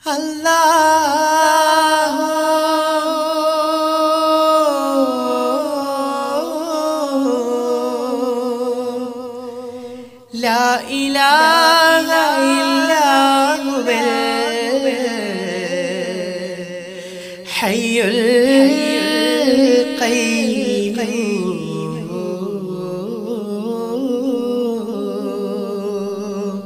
لا إله إلا هو الحي القيوم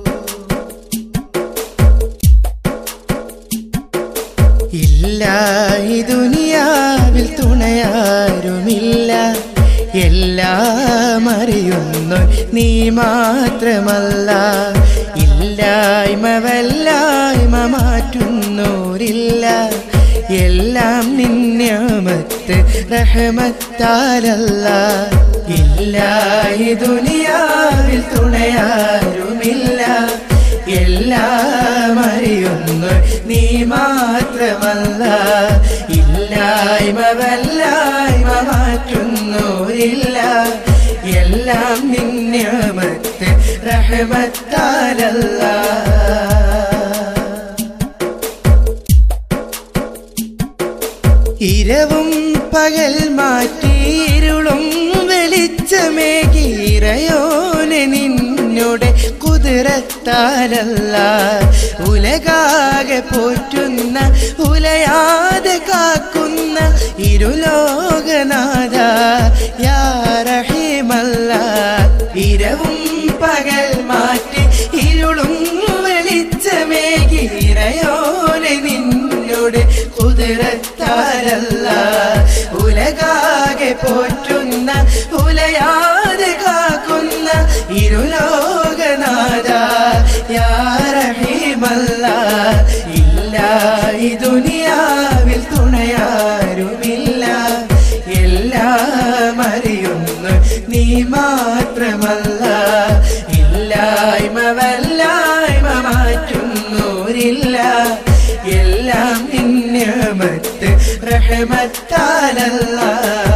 ഇല്ല ഈ ദുനിയാവിൽ തുണയാരുമില്ല എല്ലാം അറിയുന്നു നീ മാത്രമല്ല ഇല്ലായ്മ വല്ലായ്മ മാറ്റുന്നോരില്ല എല്ലാം നിന്യമത്ത് റഹമത്താലല്ല ഇല്ല ഈ ദുനിയാവിൽ തുണയാരുമില്ല എല്ലാം അറിയുന്നു നീ മാത്രമല്ല ഇല്ലായ്മ വല്ലായ്മ മാറ്റുന്നോരില്ല എല്ലാം നിന്യമത്ത് റഹമത്താലല്ല ഇരവും പകൽ മാറ്റിയിരുളും വെളിച്ചമേകീറയോനെ നിന്നോടെ കുതിരത്താലല്ല ഉലകാകെ പോറ്റുന്ന ഉലയാതെ കാക്കുന്ന ഇരുലോകനാഥ യാറഹിമല്ല ഇരവും പകൽ മാറ്റി ഇരുളും വെളിച്ചമേകീറയോനെ നിന്നോട് കുതിരത്താലല്ല ഉലകാകെ പോറ്റുന്ന ഉലയാതെ കാക്കുന്ന ഇരുലോകനാഥ യാറഹിമല്ല ഇല്ല ഈ ദുനിയാവിൽ തുണയാരുമില്ല എല്ലാം അറിയുന്നു നീ മാത്രമല്ല ഇല്ലായ്മ വല്ലായ്മ മാറ്റുന്നോരില്ല എല്ലാം നിന്യമത്ത് റഹമത്താലല്ല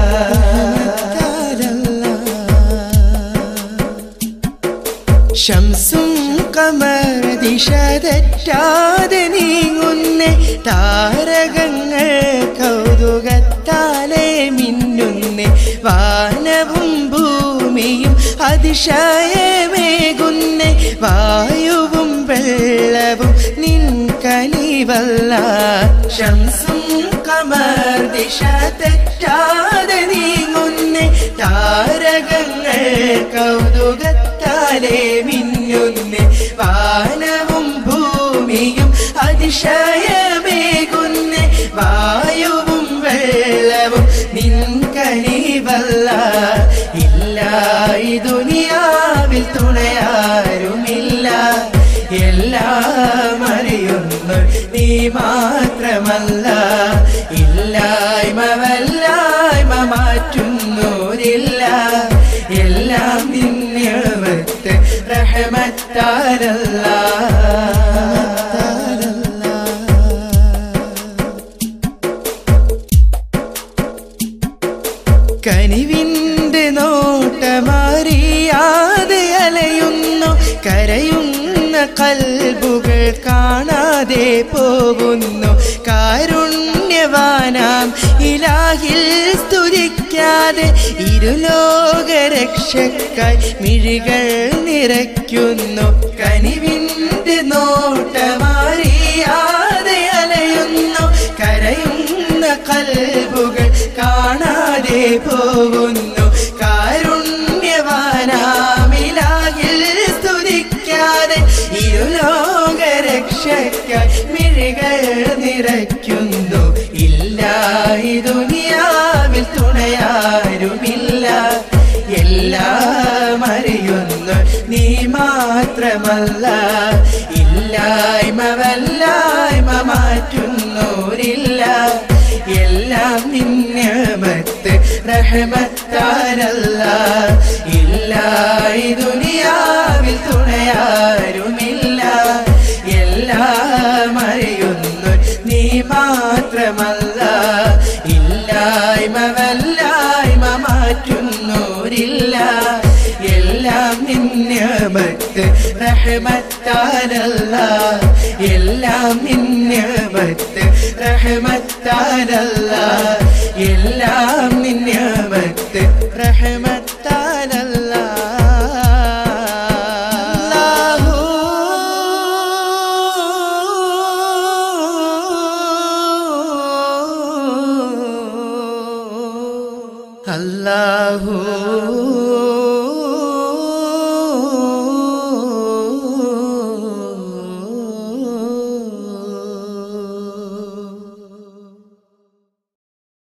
ശംസും കമർ ദിശ തെറ്റാതെ നീങ്ങുന്നേ താരകങ്ങൾ കൗതുകത്താലെ മിന്നുന്നേ വാനവും ഭൂമിയും അതിശയമേകുന്നേ വായുവും വെള്ളവും നിൻ കനിവല്ല ശംസും കമർ ദിശ തെറ്റാതെ നീങ്ങുന്നേ താരകങ്ങൾ കൗതുകത്താലെ മിന്നുന്നേ വാനവും ഭൂമിയും അതിശയമേകുന്നേ വായുവും വെള്ളവും നിൻ കനിവല്ല ഇല്ല ഈ ദുനിയാവിൽ തുണയാരുമില്ല എല്ലാം അറിയുന്നു നീ മാത്രമല്ല ഇല്ലായ്മ വല്ലായ്മ മാറ്റുന്നോരില്ല എല്ലാം നിന്നവത്ത് റഹമത്താലല്ല കനിവിന്റെ നോട്ടമാറിയാതെ അലയുന്നു കരയുന്ന കൽബുകൾ കാണാതെ പോകുന്നു കാരുണ്യവാനാം ഇലാഹിൽ സ്തുതിക്കാതെ ഇരുലോകരക്ഷക്കായി മിഴികൾ നിറയ്ക്കുന്നു കനിവിന്റെ നോട്ടമാറിയാതെ അലയുന്നു കരയുന്ന കൽബുകൾ കാണാതെ പോകുന്നു കാരുണ്യവാനാമിലാകിൽ സ്തുതിക്കാതെ ഇരുലോകരക്ഷയ്ക്കായി മിഴികൾ നിറയ്ക്കുന്നു ഇല്ല ഈ ദുനിയാവിൽ തുണയാരുമില്ല എല്ലാം അറിയുന്നു നീ മാത്രമല്ല ഇല്ലായ്മ വല്ലായ്മ മാറ്റുന്നോരില്ല എല്ലാം നിന്യമത്ത് റഹമത്താരല്ല ഇല്ല ഈ ദുനിയാവിൽ തുണയാരുമില്ല എല്ലാം അറിയുന്നു നീ മാത്രമല്ല ഇല്ലായ്മ വല്ലായ്മ മാറ്റുന്നോരില്ല എല്ലാം നിന്യമത്ത് റഹമത്താലല്ല എല്ലാം നിന്ന റഹ്മത്താലല്ല എല്ലാം നിന്യമത്ത് റഹ്മത്താലല്ല അല്ലാഹു